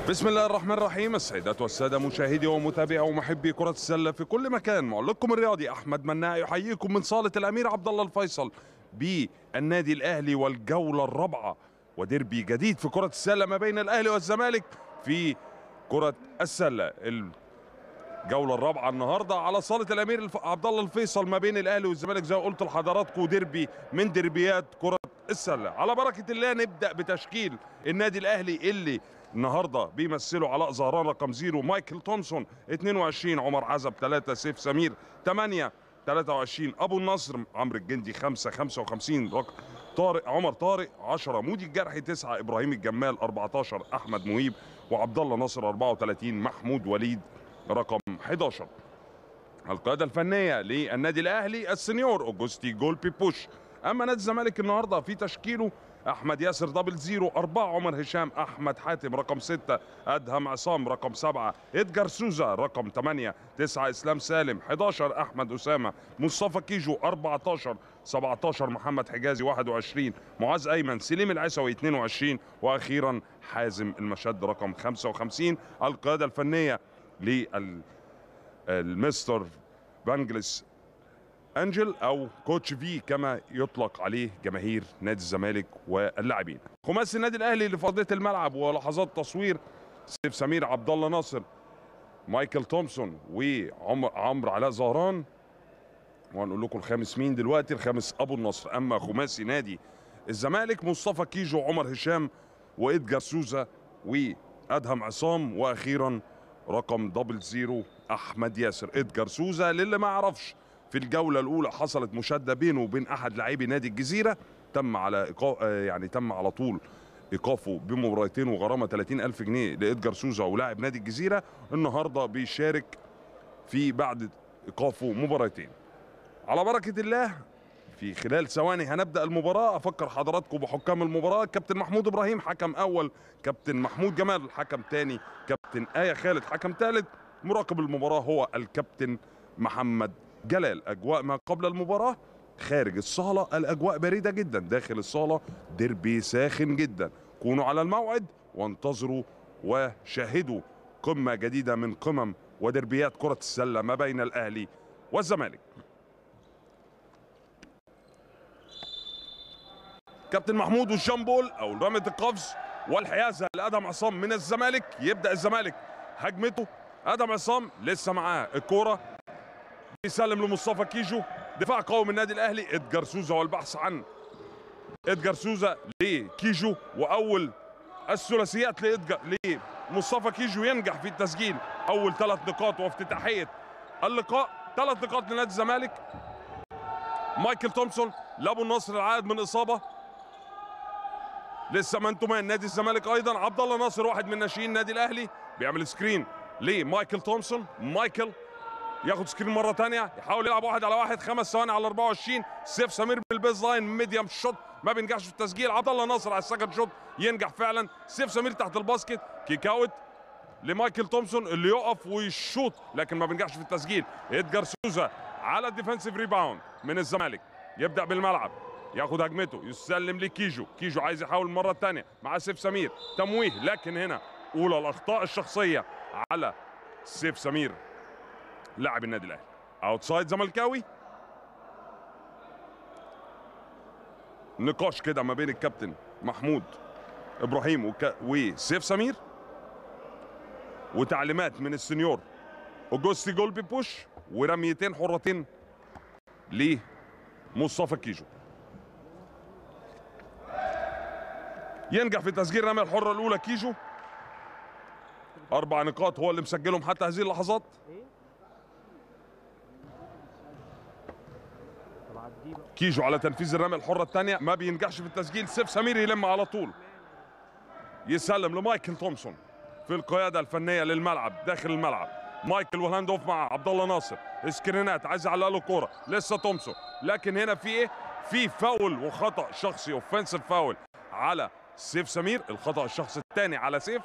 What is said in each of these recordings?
بسم الله الرحمن الرحيم السيدات والسادة مشاهدي ومتابعي ومحبي كرة السلة في كل مكان معلقكم الرياضي أحمد مناع يحييكم من صالة الأمير عبد الله الفيصل بالنادي الأهلي والجولة الرابعة وديربي جديد في كرة السلة ما بين الأهلي والزمالك في كرة السلة الجولة الرابعة النهاردة على صالة الأمير الف... عبد الله الفيصل ما بين الأهلي والزمالك زي ما قلت لحضراتكم ديربي من ديربيات كرة السلة على بركة الله نبدأ بتشكيل النادي الأهلي اللي النهارده بيمثلوا علاء زهران رقم زيرو مايكل تومسون 22 عمر عزب 3 سيف سمير 8 23 ابو النصر عمرو الجندي 5 55 رقم طارق عمر طارق 10 مودي الجرحي 9 ابراهيم الجمال 14 احمد مهيب وعبد الله ناصر 34 محمود وليد رقم 11 القيادة الفنية للنادي الأهلي السنيور أوجوستي جول بيبوش أما نادي الزمالك النهاردة في تشكيله أحمد ياسر دبل زيرو أربعة عمر هشام أحمد حاتم رقم ستة أدهم عصام رقم سبعة إدجار سوزا رقم ثمانية تسعة إسلام سالم 11 أحمد أسامة مصطفى كيجو 14 17 محمد حجازي 21 معاذ أيمن سليم العسوي 22 وأخيرا حازم المشد رقم 55 القيادة الفنية لل المستر بانجلس انجل او كوتش في كما يطلق عليه جماهير نادي الزمالك واللاعبين خماسي النادي الاهلي لفضيه الملعب ولحظات تصوير سيف سمير عبد الله ناصر مايكل تومسون وعمر عمرو علاء زهران وهنقول لكم الخامس مين دلوقتي الخامس ابو النصر اما خماسي نادي الزمالك مصطفى كيجو عمر هشام وادجار سوزا وادهم عصام واخيرا رقم دبل زيرو احمد ياسر ادجار سوزا للي ما يعرفش في الجوله الاولى حصلت مشاده بينه وبين احد لاعبي نادي الجزيره تم على إيقا... آه يعني تم على طول ايقافه بمباراتين وغرامه 30 الف جنيه لادجار سوزا ولاعب نادي الجزيره النهارده بيشارك في بعد ايقافه مباراتين على بركه الله في خلال ثواني هنبدا المباراه افكر حضراتكم بحكام المباراه كابتن محمود ابراهيم حكم اول كابتن محمود جمال حكم ثاني كابتن ايه خالد حكم ثالث مراقب المباراه هو الكابتن محمد جلال اجواء ما قبل المباراه خارج الصاله الاجواء بارده جدا داخل الصاله ديربي ساخن جدا كونوا على الموعد وانتظروا وشاهدوا قمه جديده من قمم ودربيات كره السله ما بين الاهلي والزمالك كابتن محمود والجامبول او رميه القفز والحيازه لادم عصام من الزمالك يبدا الزمالك هجمته ادم عصام لسه معاه الكوره بيسلم لمصطفى كيجو دفاع قوي من النادي الاهلي ادجار سوزا والبحث عن ادجار سوزا لكيجو واول الثلاثيات لادجار لمصطفى كيجو ينجح في التسجيل اول ثلاث نقاط وافتتاحيه اللقاء ثلاث نقاط لنادي الزمالك مايكل تومسون لابو النصر العائد من اصابه لسه ما انتم نادي الزمالك ايضا عبد الله ناصر واحد من ناشئين النادي الاهلي بيعمل سكرين لمايكل تومسون مايكل ياخد سكرين مره ثانيه يحاول يلعب واحد على واحد خمس ثواني على 24 سيف سمير بالبيز لاين ميديم شوت ما بينجحش في التسجيل عبد الله ناصر على السكند شوت ينجح فعلا سيف سمير تحت الباسكت كيك اوت لمايكل تومسون اللي يقف ويشوط لكن ما بينجحش في التسجيل ادجار سوزا على الديفensive ريباوند من الزمالك يبدا بالملعب ياخد هجمته يسلم لكيجو كيجو عايز يحاول المره الثانيه مع سيف سمير تمويه لكن هنا اولى الاخطاء الشخصيه على سيف سمير لاعب النادي الاهلي اوتسايد زملكاوي نقاش كده ما بين الكابتن محمود ابراهيم وك... وسيف سمير وتعليمات من السنيور اوجوستي جولبي بوش ورميتين حرتين لمصطفى كيجو ينجح في تسجيل رمي الحره الاولى كيجو اربع نقاط هو اللي مسجلهم حتى هذه اللحظات كيجو على تنفيذ الرمي الحره الثانيه ما بينجحش في التسجيل سيف سمير يلم على طول يسلم لمايكل تومسون في القياده الفنيه للملعب داخل الملعب مايكل والهاند اوف مع عبد الله ناصر سكرينات عايز يعلق له كوره لسه تومسون لكن هنا في ايه في فاول وخطا شخصي اوفنسيف فاول على سيف سمير الخطا الشخصي الثاني على سيف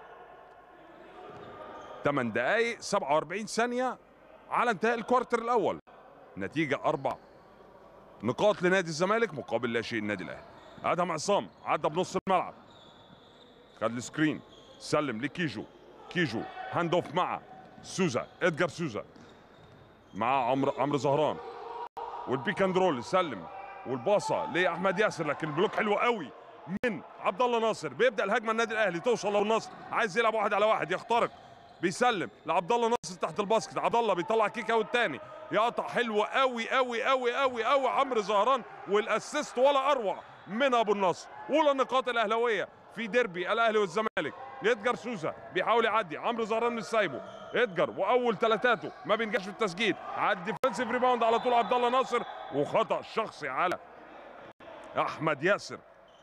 8 دقائق 47 ثانيه على انتهاء الكوارتر الاول نتيجه اربع نقاط لنادي الزمالك مقابل لا شيء النادي الاهلي ادهم عصام عدى بنص الملعب خد السكرين سلم لكيجو كيجو هاند اوف مع سوزا ادجار سوزا مع عمرو عمرو زهران والبيك اند رول سلم والباصه لاحمد ياسر لكن البلوك حلو قوي من عبد الله ناصر بيبدا الهجمه النادي الاهلي توصل لو النصر عايز يلعب واحد على واحد يخترق بيسلم لعبد الله ناصر تحت الباسكت عبد الله بيطلع كيك اوت تاني يقطع حلو قوي قوي قوي قوي قوي عمرو زهران والاسيست ولا اروع من ابو النصر اولى النقاط الاهلاويه في ديربي الاهلي والزمالك ادجار سوزا بيحاول يعدي عمرو زهران مش سايبه ادجار واول ثلاثاته ما بينجحش في التسجيل على الديفنسيف ريباوند على طول عبد الله ناصر وخطا شخصي على احمد ياسر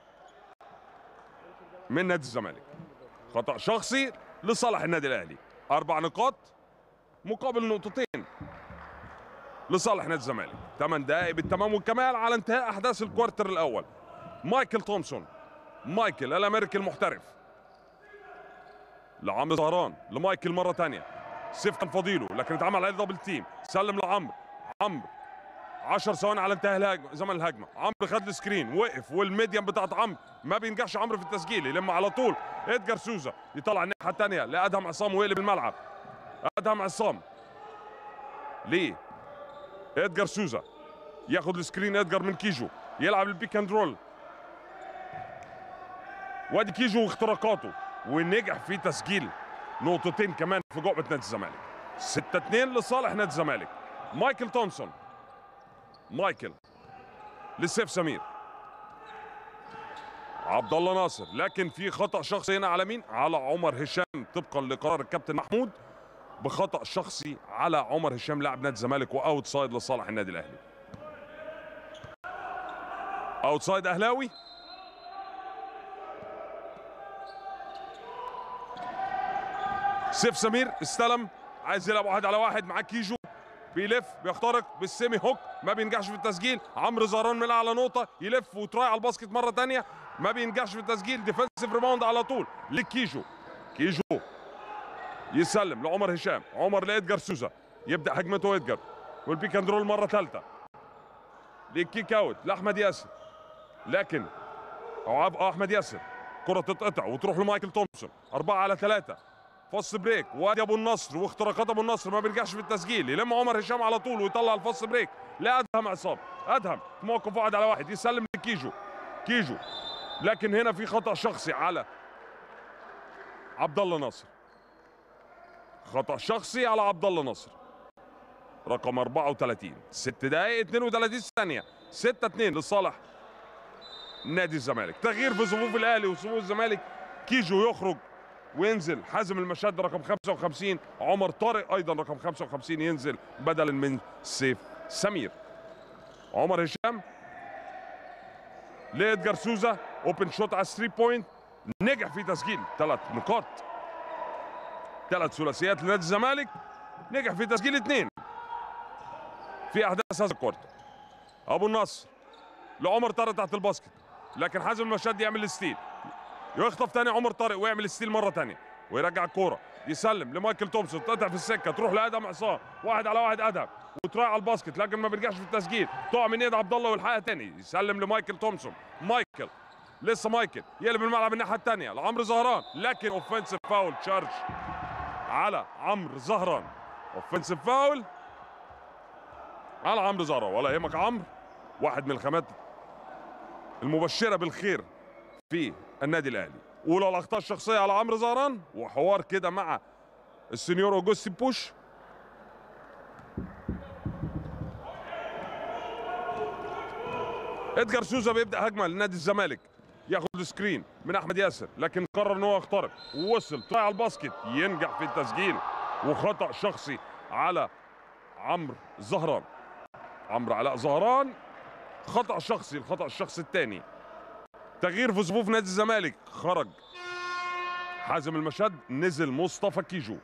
من نادي الزمالك خطا شخصي لصالح النادي الاهلي اربع نقاط مقابل نقطتين لصالح نادي الزمالك ثمان دقائق بالتمام والكمال على انتهاء احداث الكوارتر الاول مايكل تومسون مايكل الامريكي المحترف لعمرو زهران لمايكل مره ثانيه سيف كان فضيله لكن اتعمل عليه دبل تيم سلم لعمرو عمرو 10 ثواني على انتهاء الهجمه زمن الهجمه عمرو خد السكرين وقف والميديم بتاعت عمرو ما بينجحش عمرو في التسجيل يلم على طول ادجار سوزا يطلع الناحيه الثانيه لادهم عصام ويقلب الملعب ادهم عصام ليه ادجار سوزا ياخد السكرين ادجار من كيجو يلعب البيك اند رول وادي كيجو واختراقاته ونجح في تسجيل نقطتين كمان في جعبه نادي الزمالك 6 2 لصالح نادي الزمالك مايكل تومسون مايكل لسيف سمير عبد الله ناصر لكن في خطا شخصي هنا على مين على عمر هشام طبقا لقرار الكابتن محمود بخطا شخصي على عمر هشام لاعب نادي الزمالك واوت سايد لصالح النادي الاهلي اوت سايد اهلاوي سيف سمير استلم عايز يلعب واحد على واحد مع كيجو بيلف بيخترق بالسيمي هوك ما بينجحش في التسجيل عمرو زهران من اعلى نقطه يلف وتراي على الباسكت مره ثانيه ما بينجحش في التسجيل ديفensive ريباوند على طول لكيجو كيجو يسلم لعمر هشام عمر لادجار سوزا يبدا هجمته ادجار والبيك اند رول مره ثالثه للكيك اوت لاحمد ياسر لكن أو احمد ياسر كره تتقطع وتروح لمايكل تومسون أربعة على ثلاثة فاست بريك وادي ابو النصر واختراقات ابو النصر ما بيرجعش في التسجيل يلم عمر هشام على طول ويطلع الفاست بريك لادهم عصام ادهم في موقف واحد على واحد يسلم لكيجو كيجو لكن هنا في خطا شخصي على عبد الله ناصر خطا شخصي على عبد الله ناصر رقم 34 6 دقائق 32 ثانيه 6 2 لصالح نادي الزمالك تغيير في صفوف الاهلي وصفوف الزمالك كيجو يخرج وينزل حازم المشاد رقم 55 عمر طارق ايضا رقم 55 ينزل بدلا من سيف سمير عمر هشام لادجار سوزا اوبن شوت على 3 بوينت نجح في تسجيل ثلاث نقاط ثلاث ثلاثيات لنادي الزمالك نجح في تسجيل اثنين في احداث هذا الكورتر ابو النصر لعمر طارق تحت الباسكت لكن حازم المشاد يعمل الستيل يخطف تاني عمر طارق ويعمل ستيل مره تانية ويرجع الكوره يسلم لمايكل تومسون تقطع في السكه تروح لادم عصام واحد على واحد ادهم وتراي على الباسكت لكن ما بيرجعش في التسجيل تقع من ايد عبد الله ويلحقها تاني يسلم لمايكل تومسون مايكل لسه مايكل يقلب الملعب الناحيه الثانيه لعمرو زهران لكن اوفنسيف فاول تشارج على عمرو زهران اوفنسيف فاول على عمرو زهران ولا يهمك عمرو واحد من الخامات المبشره بالخير في النادي الاهلي اولى الاخطاء الشخصيه على عمرو زهران وحوار كده مع السنيور اوجوستي بوش ادجار سوزا بيبدا هجمه لنادي الزمالك ياخد السكرين من احمد ياسر لكن قرر ان هو يخترق ووصل طلع على الباسكت ينجح في التسجيل وخطا شخصي على عمرو زهران عمرو علاء زهران خطا شخصي الخطا الشخصي الثاني تغيير في صفوف نادي الزمالك خرج حازم المشد نزل مصطفى كيجو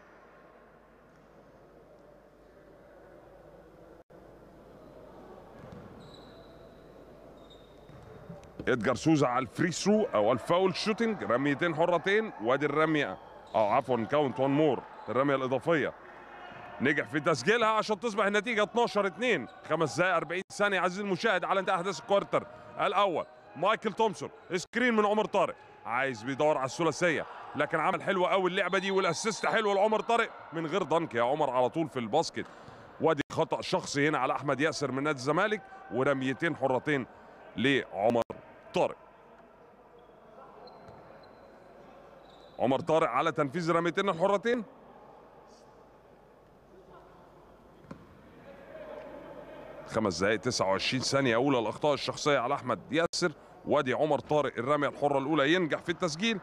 ادجار سوزا على الفري ثرو او الفاول شوتنج رميتين حرتين وادي الرميه او عفوا كاونت وان مور الرميه الاضافيه نجح في تسجيلها عشان تصبح النتيجه 12 2 خمس دقائق 40 ثانيه عزيزي المشاهد على انتهاء احداث الكوارتر الاول مايكل تومسون سكرين من عمر طارق عايز بيدور على الثلاثيه لكن عمل حلوه قوي اللعبه دي والاسيست حلو لعمر طارق من غير ضنك يا عمر على طول في الباسكت وادي خطا شخصي هنا على احمد ياسر من نادي الزمالك ورميتين حرتين لعمر طارق عمر طارق على تنفيذ الرميتين الحرتين خمس دقائق 29 ثانية أولى الأخطاء الشخصية على أحمد ياسر وادي عمر طارق الرمية الحرة الأولى ينجح في التسجيل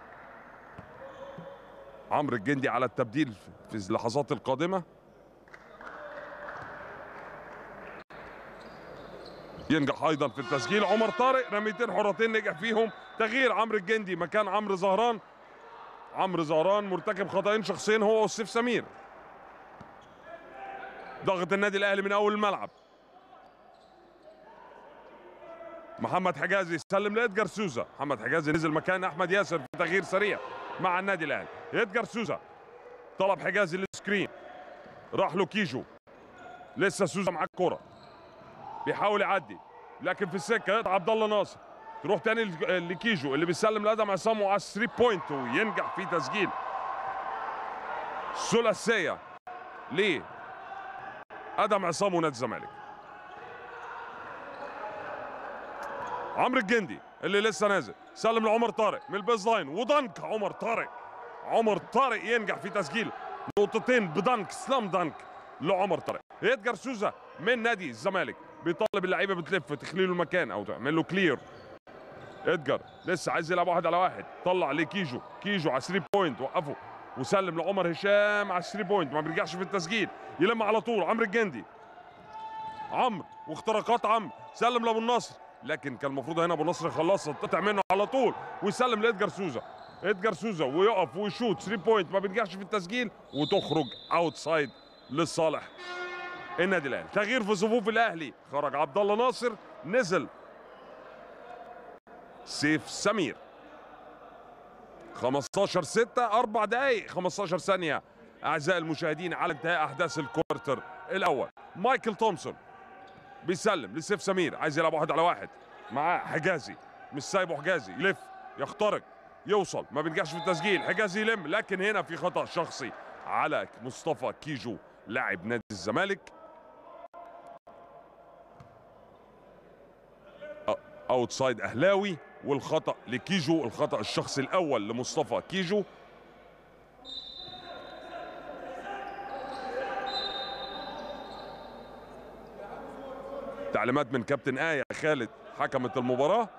عمرو الجندي على التبديل في اللحظات القادمة ينجح أيضا في التسجيل عمر طارق رميتين حرتين نجح فيهم تغيير عمرو الجندي مكان عمرو زهران عمرو زهران مرتكب خطأين شخصيين هو والسيف سمير ضغط النادي الأهلي من أول الملعب محمد حجازي يسلم لادجار سوزا محمد حجازي نزل مكان احمد ياسر في تغيير سريع مع النادي الاهلي ادجار سوزا طلب حجازي للسكرين راح له كيجو لسه سوزا معاه الكرة بيحاول يعدي لكن في السكه يقطع عبد الله ناصر تروح تاني ل- لكيجو اللي بيسلم لادم عصام على 3 بوينت وينجح في تسجيل ثلاثيه ليه ادم عصام ونادي الزمالك عمرو الجندي اللي لسه نازل سلم لعمر طارق من البيز لاين ودنك عمر طارق عمر طارق ينجح في تسجيل نقطتين بدنك سلام دنك لعمر طارق ادجار سوزا من نادي الزمالك بيطالب اللعيبه بتلف تخلي له المكان او تعمل له كلير ادجار لسه عايز يلعب واحد على واحد طلع لكيجو كيجو على 3 بوينت وقفه وسلم لعمر هشام على 3 بوينت ما بيرجعش في التسجيل يلم على طول عمرو الجندي عمرو واختراقات عمرو سلم لابو النصر لكن كان المفروض هنا ابو النصر يخلصها تقطع منه على طول ويسلم لادجار سوزا ادجار سوزا ويقف ويشوت 3 بوينت ما بينجحش في التسجيل وتخرج اوتسايد لصالح النادي الاهلي تغيير في صفوف الاهلي خرج عبد الله ناصر نزل سيف سمير 15 6 4 دقائق 15 ثانيه اعزائي المشاهدين على انتهاء احداث الكوارتر الاول مايكل تومسون بيسلم لسيف سمير عايز يلعب واحد على واحد معاه حجازي مش سايبه حجازي يلف يخترق يوصل ما بينجحش في التسجيل حجازي يلم لكن هنا في خطا شخصي على مصطفى كيجو لاعب نادي الزمالك اوتسايد اهلاوي والخطا لكيجو الخطا الشخصي الاول لمصطفى كيجو تعليمات من كابتن آية خالد حكمة المباراة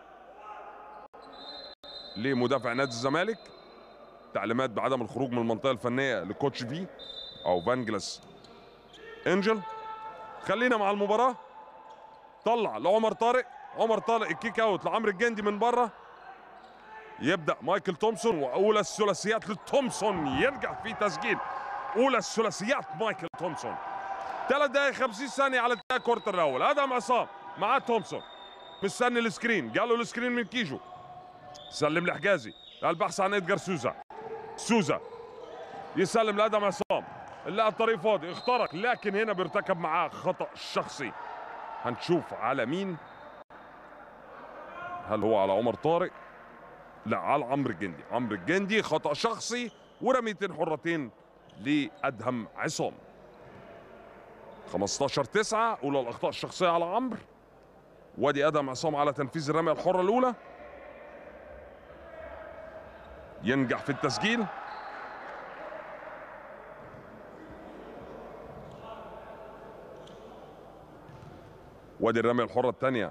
لمدافع نادي الزمالك تعليمات بعدم الخروج من المنطقة الفنية لكوتش في أو فانجلس انجل خلينا مع المباراة طلع لعمر طارق عمر طارق الكيك اوت لعمرو الجندي من بره يبدا مايكل تومسون واولى الثلاثيات لتومسون ينجح في تسجيل اولى الثلاثيات مايكل تومسون ثلاث دقائق 50 ثانية على انتهاء الكورتر الأول أدم عصام مع تومسون مستني السكرين جاله السكرين من كيجو سلم لحجازي البحث عن ادجار سوزا سوزا يسلم لادم عصام لقى الطريق فاضي اخترق لكن هنا بيرتكب معاه خطأ شخصي هنشوف على مين هل هو على عمر طارق لا على عمرو الجندي عمرو الجندي خطأ شخصي ورميتين حرتين لأدهم عصام 15 9 اولى الاخطاء الشخصيه على عمرو وادي ادم عصام على تنفيذ الرميه الحره الاولى ينجح في التسجيل وادي الرميه الحره الثانيه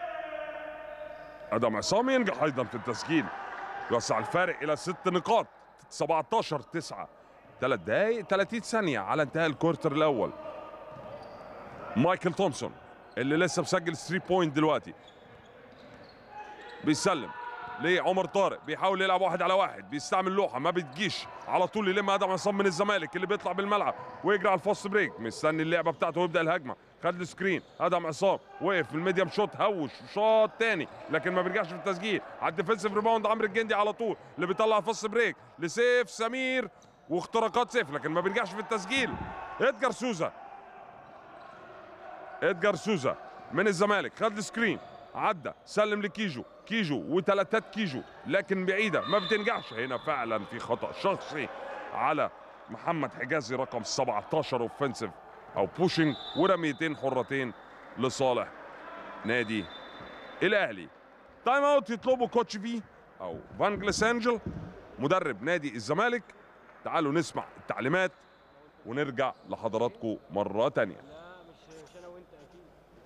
ادم عصام ينجح ايضا في التسجيل يوسع الفارق الى ست نقاط 17 9 ثلاث دقائق 30 ثانيه على انتهاء الكورتر الاول مايكل تومسون اللي لسه مسجل 3 بوينت دلوقتي بيسلم لعمر طارق بيحاول يلعب واحد على واحد بيستعمل لوحه ما بتجيش على طول يلم ادم عصام من الزمالك اللي بيطلع بالملعب ويجري على الفاست بريك مستني اللعبه بتاعته ويبدا الهجمه خد السكرين ادم عصام وقف في الميديم شوت هوش شوط تاني لكن ما بيرجعش في التسجيل على الديفنسيف ريباوند عمرو الجندي على طول اللي بيطلع الفاست بريك لسيف سمير واختراقات سيف لكن ما بيرجعش في التسجيل ادجار سوزا ادجار سوزا من الزمالك خد السكرين عدى سلم لكيجو كيجو وثلاثات كيجو لكن بعيده ما بتنجحش هنا فعلا في خطا شخصي على محمد حجازي رقم 17 اوفنسيف او بوشنج ورميتين حرتين لصالح نادي الاهلي تايم اوت يطلبه كوتش في او فان جليسانجل مدرب نادي الزمالك تعالوا نسمع التعليمات ونرجع لحضراتكم مره تانية لا مش مش انا وانت اكيد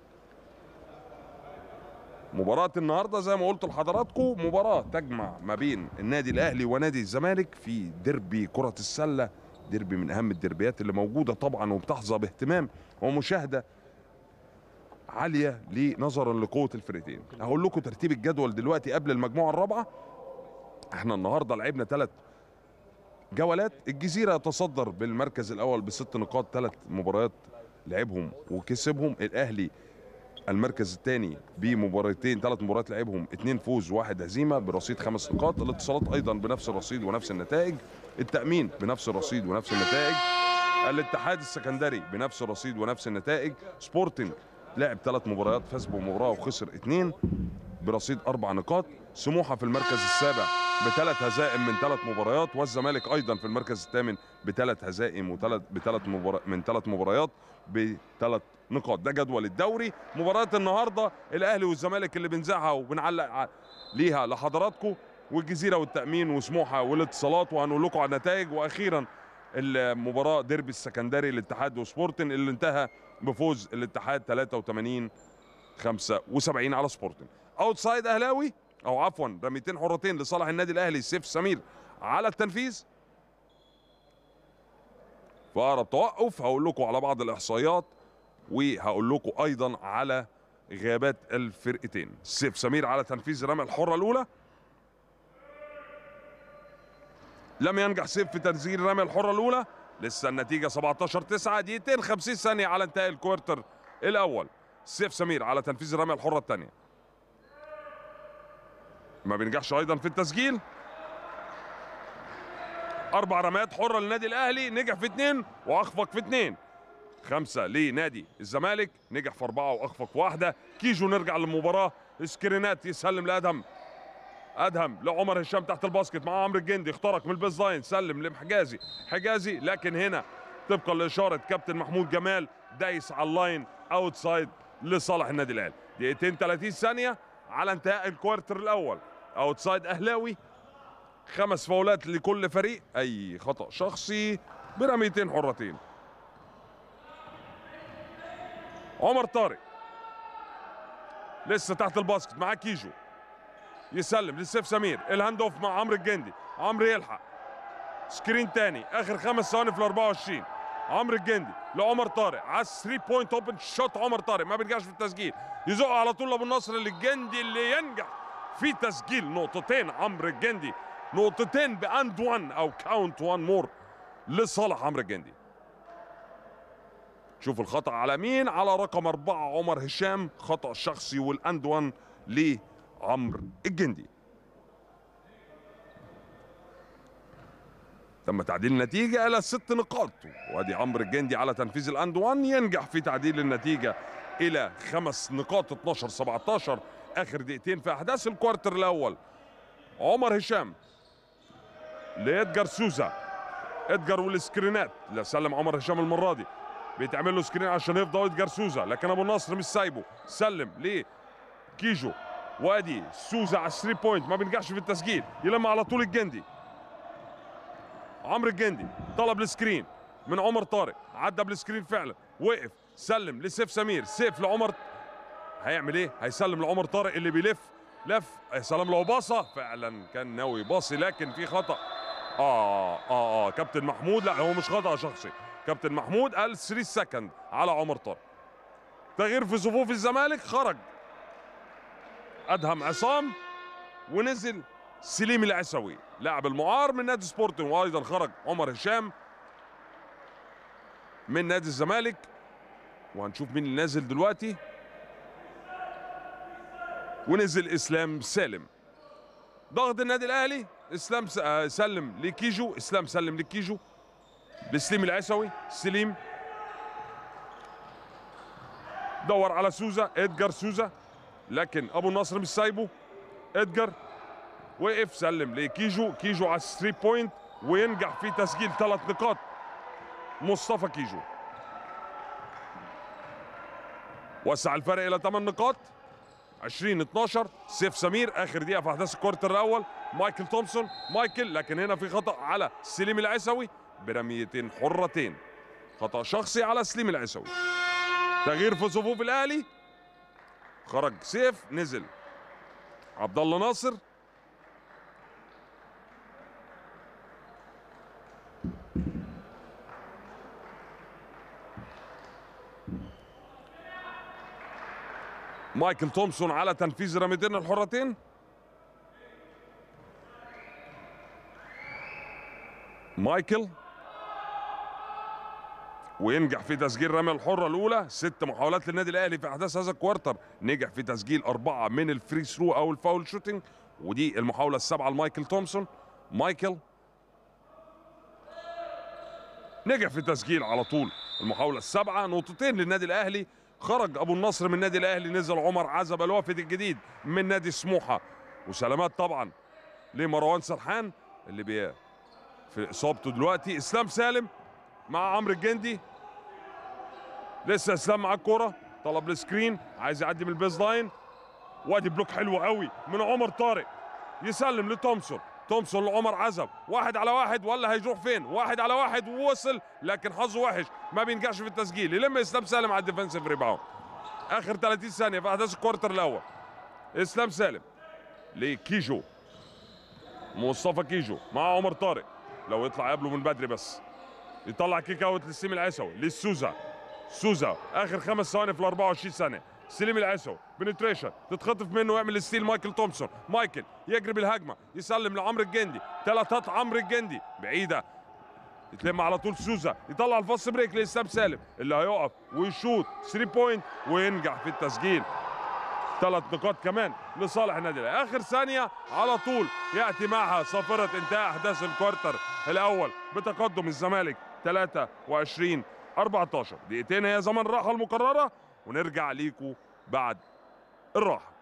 مباراة النهارده زي ما قلت لحضراتكم مباراة تجمع ما بين النادي الاهلي ونادي الزمالك في ديربي كرة السلة ديربي من اهم الدربيات اللي موجودة طبعا وبتحظى باهتمام ومشاهدة عالية نظرا لقوة الفرقتين هقول لكم ترتيب الجدول دلوقتي قبل المجموعة الرابعة احنا النهارده لعبنا ثلاث جولات الجزيرة يتصدر بالمركز الأول بست نقاط ثلاث مباريات لعبهم وكسبهم الأهلي المركز الثاني بمباراتين ثلاث مباريات لعبهم اثنين فوز واحد هزيمه برصيد خمس نقاط الاتصالات ايضا بنفس الرصيد ونفس النتائج التامين بنفس الرصيد ونفس النتائج الاتحاد السكندري بنفس الرصيد ونفس النتائج سبورتنج لعب ثلاث مباريات فاز بمباراه وخسر اثنين برصيد اربع نقاط سموحه في المركز السابع بثلاث هزائم من ثلاث مباريات والزمالك ايضا في المركز الثامن بثلاث هزائم وثلاث بثلاث مبار... من ثلاث مباريات بثلاث نقاط ده جدول الدوري مباراة النهارده الاهلي والزمالك اللي بنذاعها وبنعلق ع- ليها لحضراتكم والجزيره والتامين وسموحه والاتصالات وهنقول لكم على النتائج واخيرا المباراه ديربي السكندري الاتحاد وسبورتن اللي انتهى بفوز الاتحاد 83 75 على سبورتن اوتسايد اهلاوي او عفوا رميتين حرتين لصالح النادي الاهلي سيف سمير على التنفيذ في اقرب توقف هقول لكم على بعض الاحصائيات وهقول لكم ايضا على غيابات الفرقتين سيف سمير على تنفيذ الرمية الحرة الأولى لم ينجح سيف في تسجيل الرمية الحرة الأولى لسه النتيجة 17 9 دقيقتين 50 ثانية على انتهاء الكوارتر الأول سيف سمير على تنفيذ الرمية الحرة الثانية ما بينجحش أيضا في التسجيل أربع رميات حرة للنادي الأهلي نجح في اثنين وأخفق في اثنين خمسة لنادي الزمالك نجح في أربعة وأخفق في واحدة كيجو نرجع للمباراة سكرينات يسلم لأدهم أدهم لعمر هشام تحت الباسكت مع عمرو الجندي اخترق من البيز لاين سلم لحجازي حجازي لكن هنا طبقا لإشارة كابتن محمود جمال دايس على اللاين أوتسايد لصالح النادي الأهلي دقيقتين 30 ثانية على انتهاء الكوارتر الأول أوتسايد أهلاوي خمس فاولات لكل فريق أي خطأ شخصي برميتين حرتين عمر طارق لسه تحت الباسكت مع كيجو يسلم لسيف سمير الهاند اوف مع عمرو الجندي عمرو يلحق سكرين تاني اخر خمس ثواني في ال 24 عمرو الجندي لعمر طارق على 3 بوينت اوبن شوت عمر طارق ما بينجحش في التسجيل يزق على طول لابو النصر للجندي اللي ينجح في تسجيل نقطتين عمرو الجندي نقطتين باند 1 او كاونت 1 مور لصالح عمرو الجندي شوف الخطأ على مين على رقم أربعة عمر هشام خطأ شخصي والأند 1 لعمرو الجندي تم تعديل النتيجة إلى ست نقاط وادي عمرو الجندي على تنفيذ الأند 1 ينجح في تعديل النتيجة إلى خمس نقاط 12 17 آخر دقيقتين في أحداث الكوارتر الأول عمر هشام لإدجار سوزا إدجار والسكرينات لا سلم عمر هشام المرة دي بيتعمل له سكرين عشان يفضل إدجار سوزا لكن أبو النصر مش سايبه سلم ليه كيجو وادي سوزا على 3 بوينت ما بينجحش في التسجيل يلم على طول الجندي عمرو الجندي طلب السكرين من عمر طارق عدى بالسكرين فعلا وقف سلم لسيف سمير سيف لعمر هيعمل ايه هيسلم لعمر طارق اللي بيلف لف يا سلام لو باصه فعلا كان ناوي باصي لكن في خطا اه اه اه كابتن محمود لا هو مش خطا شخصي كابتن محمود قال 3 سكند على عمر طارق تغيير في صفوف الزمالك خرج ادهم عصام ونزل سليم العسوي لاعب المعار من نادي سبورتنج وايضا خرج عمر هشام من نادي الزمالك وهنشوف مين اللي نازل دلوقتي ونزل اسلام سالم ضغط النادي الاهلي اسلام س- آه، سلم لكيجو اسلام سلم لكيجو لسليم العسوي سليم دور على سوزا ادجار سوزا لكن ابو النصر مش سايبه ادجر وقف سلم لكيجو كيجو على الثري بوينت وينجح في تسجيل ثلاث نقاط مصطفى كيجو وسع الفرق الى 8 نقاط 20 12 سيف سمير اخر دقيقه في احداث الكوارتر الاول مايكل تومسون مايكل لكن هنا في خطا على سليم العيسوي برميتين حرتين خطا شخصي على سليم العيسوي تغيير في صفوف الاهلي خرج سيف نزل عبد الله ناصر مايكل تومسون على تنفيذ رميتين الحرتين مايكل وينجح في تسجيل رمي الحرة الأولى ست محاولات للنادي الأهلي في أحداث هذا الكوارتر نجح في تسجيل أربعة من الفري ثرو أو الفاول شوتينج ودي المحاولة السابعة لمايكل تومسون مايكل نجح في تسجيل على طول المحاولة السابعة نقطتين للنادي الأهلي خرج أبو النصر من النادي الأهلي نزل عمر عزب الوافد الجديد من نادي سموحة وسلامات طبعا لمروان سرحان اللي بي في إصابته دلوقتي إسلام سالم مع عمرو الجندي لسه اسلام مع الكوره طلب السكرين عايز يعدي من البيز لاين وادي بلوك حلو قوي من عمر طارق يسلم لتومسون تومسون لعمر عزب واحد على واحد ولا هيروح فين واحد على واحد ووصل لكن حظه وحش ما بينجحش في التسجيل يلم اسلام سالم على الديفنسيف ريباوند اخر 30 ثانيه في احداث الكوارتر الاول اسلام سالم لكيجو مصطفى كيجو مع عمر طارق لو يطلع قبله من بدري بس يطلع كيك اوت للسيم العيسوي للسوزا سوزا اخر خمس ثواني في ال 24 ثانيه سليم العيسوي بنتريشن تتخطف منه ويعمل الستيل مايكل تومسون مايكل يجري بالهجمه يسلم لعمرو الجندي ثلاثات عمرو الجندي بعيده يتلم على طول سوزا يطلع الفاست بريك لاسلام سالم اللي هيقف ويشوط 3 بوينت وينجح في التسجيل ثلاث نقاط كمان لصالح النادي الاهلي اخر ثانيه على طول ياتي معها صافره انتهاء احداث الكوارتر الاول بتقدم الزمالك 23 14 دقيقتين هي زمن الراحه المقرره ونرجع ليكم بعد الراحه